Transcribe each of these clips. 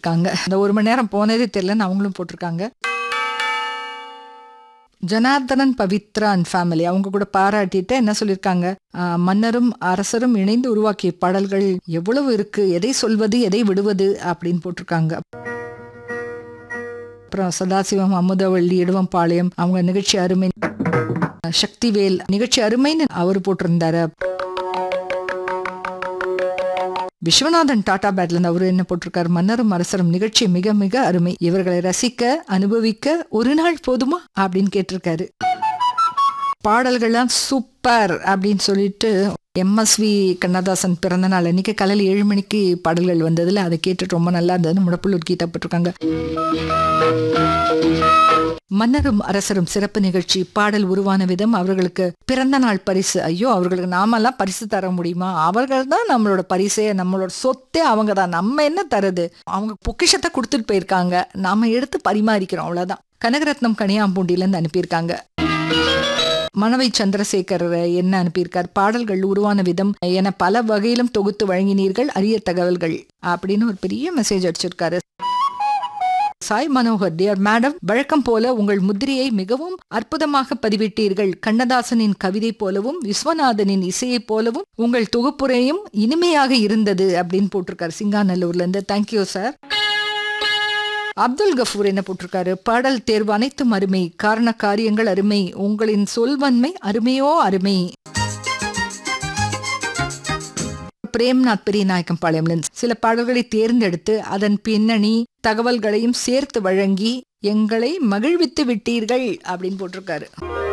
சொல்லியிருக்காங்க அந்த ஒரு மணி நேரம் போனதே தெரியலன்னு அவங்களும் போட்டிருக்காங்க ஜனார்தனன் பவித்ரா அண்ட் ஃபேமிலி அவங்க கூட பாராட்டிட்டு என்ன சொல்லியிருக்காங்க ஆஹ், மன்னரும் அரசரும் இணைந்து உருவாக்கிய பாடல்கள் எவ்வளவு இருக்கு எதை சொல்வது எதை விடுவது அப்படின்னு போட்டிருக்காங்க அப்புறம் சதாசிவம் அமுதவள்ளி இடுவம்பாளையம் அவங்க நிகழ்ச்சி அருமை சக்திவேல் நிகழ்ச்சி அருமைன்னு அவர் போட்டிருந்தாரு விஸ்வநாதன் டாடா பேட்ல அவர் என்ன போட்டிருக்காரு மன்னரும் அரசரும் நிகழ்ச்சி மிக மிக அருமை இவர்களை ரசிக்க அனுபவிக்க ஒரு நாள் போதுமா அப்படின்னு கேட்டிருக்காரு பாடல்கள்லாம் சூப்பர் அப்படின்னு சொல்லிட்டு எம்எஸ்வி கண்ணதாசன் பிறந்த நாள் அன்னைக்கு காலையில் ஏழு மணிக்கு பாடல்கள் வந்ததுல அதை கேட்டுட்டு ரொம்ப நல்லா இருந்ததுன்னு முடப்புள்ளூர் கீதா போட்டிருக்காங்க மன்னரும் அரசரும் சிறப்பு நிகழ்ச்சி பாடல் உருவான விதம் அவர்களுக்கு பிறந்த நாள் பரிசு ஐயோ அவர்களுக்கு நாமெல்லாம் பரிசு தர முடியுமா அவர்கள் தான் நம்மளோட பரிசே நம்மளோட சொத்தே அவங்க தான் நம்ம என்ன தருது அவங்க பொக்கிஷத்தை கொடுத்துட்டு போயிருக்காங்க நாம எடுத்து பரிமாறிக்கிறோம் அவ்வளவுதான் கனகரத்னம் கனியாம்பூண்டியிலேருந்து அனுப்பியிருக்காங்க மணவை சந்திரசேகர் என்ன அனுப்பியிருக்கார் பாடல்கள் உருவான விதம் என பல வகையிலும் தொகுத்து வழங்கினீர்கள் அரிய தகவல்கள் அப்படின்னு ஒரு பெரிய மெசேஜ் அடிச்சிருக்காரு சாய் மனோகர் டியர் மேடம் வழக்கம் போல உங்கள் முத்திரையை மிகவும் அற்புதமாக பதிவிட்டீர்கள் கண்ணதாசனின் கவிதை போலவும் விஸ்வநாதனின் இசையைப் போலவும் உங்கள் தொகுப்புரையும் இனிமையாக இருந்தது அப்படின்னு போட்டிருக்காரு சிங்காநல்லூர்ல இருந்து தேங்க்யூ சார் அப்துல் கஃபூர் என்ன போட்டிருக்காரு பாடல் தேர்வு அனைத்தும் அருமை காரண காரியங்கள் அருமை உங்களின் சொல்வன்மை அருமையோ அருமை பிரேம்நாத் பெரியநாயக்கம் பாளையம்ல சில பாடல்களை தேர்ந்தெடுத்து அதன் பின்னணி தகவல்களையும் சேர்த்து வழங்கி எங்களை மகிழ்வித்து விட்டீர்கள் அப்படின்னு போட்டிருக்காரு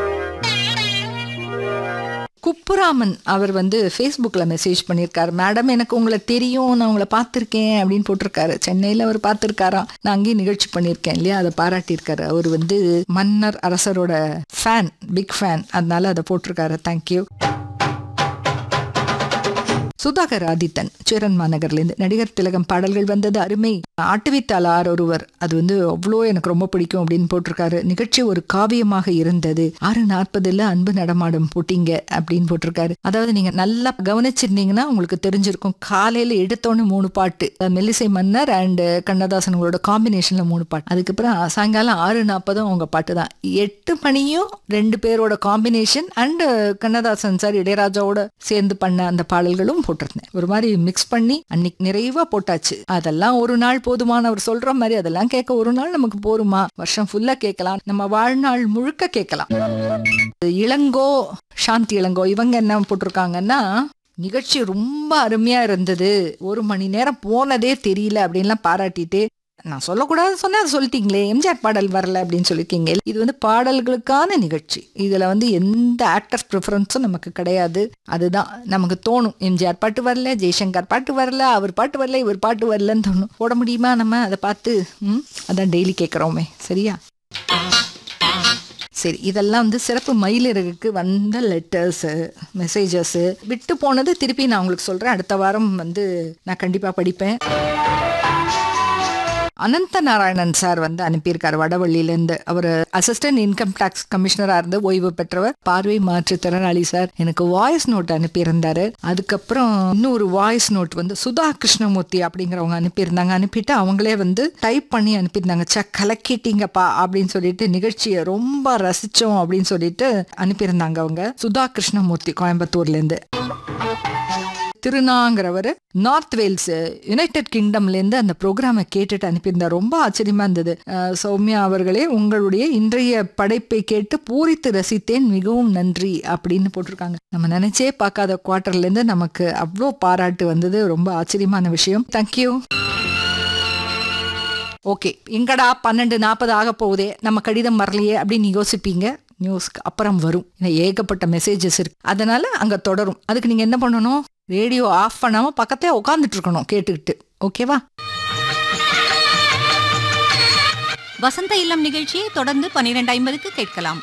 குப்புராமன் அவர் வந்து ஃபேஸ்புக்கில் மெசேஜ் பண்ணியிருக்காரு மேடம் எனக்கு உங்களை தெரியும் நான் உங்களை பார்த்துருக்கேன் அப்படின்னு போட்டிருக்காரு சென்னையில் அவர் பார்த்துருக்காராம் நான் அங்கேயும் நிகழ்ச்சி பண்ணியிருக்கேன் இல்லையா அதை பாராட்டியிருக்காரு அவர் வந்து மன்னர் அரசரோட ஃபேன் பிக் ஃபேன் அதனால அதை போட்டிருக்காரு தேங்க்யூ சுதாகர் ஆதித்தன் சேரன் மாநகர்லேருந்து நடிகர் திலகம் பாடல்கள் வந்தது அருமை ஆட்டுவித்தாளார் ஒருவர் அது வந்து அவ்வளோ எனக்கு ரொம்ப பிடிக்கும் அப்படின்னு போட்டிருக்காரு நிகழ்ச்சி ஒரு காவியமாக இருந்தது ஆறு நாற்பதுல அன்பு நடமாடும் போட்டிங்க அப்படின்னு போட்டிருக்காரு அதாவது நீங்க நல்லா கவனிச்சிருந்தீங்கன்னா உங்களுக்கு தெரிஞ்சிருக்கும் காலையில எடுத்தோன்னு மூணு பாட்டு அஹ் மெல்லிசை மன்னர் அண்ட் கண்ணதாசன் உங்களோட காம்பினேஷன்ல மூணு பாட்டு அதுக்கப்புறம் சாயங்காலம் ஆறு நாற்பதும் அவங்க பாட்டு தான் எட்டு மணியும் ரெண்டு பேரோட காம்பினேஷன் அண்ட் கண்ணதாசன் சார் இளையராஜாவோட சேர்ந்து பண்ண அந்த பாடல்களும் போட்டிருந்தேன் ஒரு மாதிரி மிக்ஸ் பண்ணி அன்னைக்கு நிறைவா போட்டாச்சு அதெல்லாம் ஒரு நாள் போதுமான அவர் சொல்ற மாதிரி அதெல்லாம் கேட்க ஒரு நாள் நமக்கு போருமா வருஷம் ஃபுல்லா கேட்கலாம் நம்ம வாழ்நாள் முழுக்க கேட்கலாம் இளங்கோ சாந்தி இளங்கோ இவங்க என்ன போட்டிருக்காங்கன்னா நிகழ்ச்சி ரொம்ப அருமையா இருந்தது ஒரு மணி நேரம் போனதே தெரியல அப்படின்லாம் பாராட்டிட்டு நான் சொல்லக்கூடாது சொன்னா அது சொல்லிட்டீங்களே எம்ஜிஆர் பாடல் வரல அப்படின்னு சொல்லியிருக்கீங்க இது வந்து பாடல்களுக்கான நிகழ்ச்சி இதுல வந்து எந்த ஆக்டர் ப்ரிஃபரன்ஸும் நமக்கு கிடையாது அதுதான் நமக்கு தோணும் எம்ஜிஆர் பாட்டு வரல ஜெய்சங்கர் பாட்டு வரல அவர் பாட்டு வரல இவர் பாட்டு வரலன்னு தோணும் போட முடியுமா நம்ம அதை பார்த்து ம் அதான் டெய்லி கேட்குறோமே சரியா சரி இதெல்லாம் வந்து சிறப்பு மயிலிறகுக்கு வந்த லெட்டர்ஸு மெசேஜஸ்ஸு விட்டு போனது திருப்பி நான் உங்களுக்கு சொல்கிறேன் அடுத்த வாரம் வந்து நான் கண்டிப்பாக படிப்பேன் அனந்த நாராயணன் சார் வந்து அனுப்பியிருக்காரு வடவள்ளியிலேருந்து அவர் அசிஸ்டன்ட் இன்கம் டேக்ஸ் கமிஷனராக இருந்து ஓய்வு பெற்றவர் பார்வை மாற்றுத்திறனாளி சார் எனக்கு வாய்ஸ் நோட் அனுப்பியிருந்தாரு அதுக்கப்புறம் இன்னொரு வாய்ஸ் நோட் வந்து சுதா கிருஷ்ணமூர்த்தி அப்படிங்கிறவங்க அனுப்பியிருந்தாங்க அனுப்பிட்டு அவங்களே வந்து டைப் பண்ணி அனுப்பியிருந்தாங்க ச கலக்கிட்டீங்கப்பா அப்படின்னு சொல்லிட்டு நிகழ்ச்சியை ரொம்ப ரசிச்சோம் அப்படின்னு சொல்லிட்டு அனுப்பியிருந்தாங்க அவங்க சுதா கிருஷ்ணமூர்த்தி கோயம்புத்தூர்லேருந்து திருநாங்கிறவர் நார்த் வேல்ஸ் யுனைடெட் கிங்டம்லேருந்து அந்த ப்ரோக்ராமை கேட்டுட்டு அனுப்பியிருந்தார் ரொம்ப ஆச்சரியமா இருந்தது அஹ் சௌமியா அவர்களே உங்களுடைய இன்றைய படைப்பை கேட்டு பூரித்து ரசித்தேன் மிகவும் நன்றி அப்படின்னு போட்டிருக்காங்க நம்ம நினைச்சே பார்க்காத குவார்ட்டர்லேருந்து நமக்கு அவ்வளோ பாராட்டு வந்தது ரொம்ப ஆச்சரியமான விஷயம் தேங்க்யூ ஓகே எங்கடா பன்னெண்டு நாற்பது ஆக போகுதே நம்ம கடிதம் வரலையே அப்படின்னு யோசிப்பீங்க நியூஸ்க்கு அப்புறம் வரும் ஏன்னா ஏகப்பட்ட மெசேஜஸ் இருக்கு அதனால அங்க தொடரும் அதுக்கு நீங்க என்ன பண்ணணும் ரேடியோ ஆஃப் பண்ணாம பக்கத்தே உட்காந்துட்டு இருக்கணும் கேட்டுக்கிட்டு ஓகேவா வசந்த இல்லம் நிகழ்ச்சியை தொடர்ந்து பன்னிரண்டு ஐம்பதுக்கு கேட்கலாம்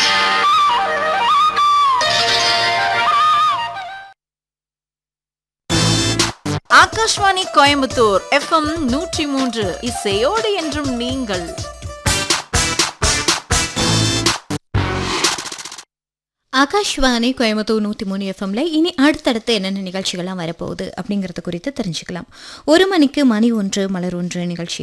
ஆகாஷ்வாணி கோயம்புத்தூர் எஃப்எம் நூற்றி மூன்று இசையோடு என்றும் நீங்கள் ஆகாஷ்வாணி கோயம்புத்தூர் நூற்றி மூணு எஃப்எம்ல இனி அடுத்தடுத்து என்னென்ன நிகழ்ச்சிகள்லாம் வரப்போகுது அப்படிங்கிறது குறித்து தெரிஞ்சுக்கலாம் ஒரு மணிக்கு மணி ஒன்று மலர் ஒன்று நிகழ்ச்சி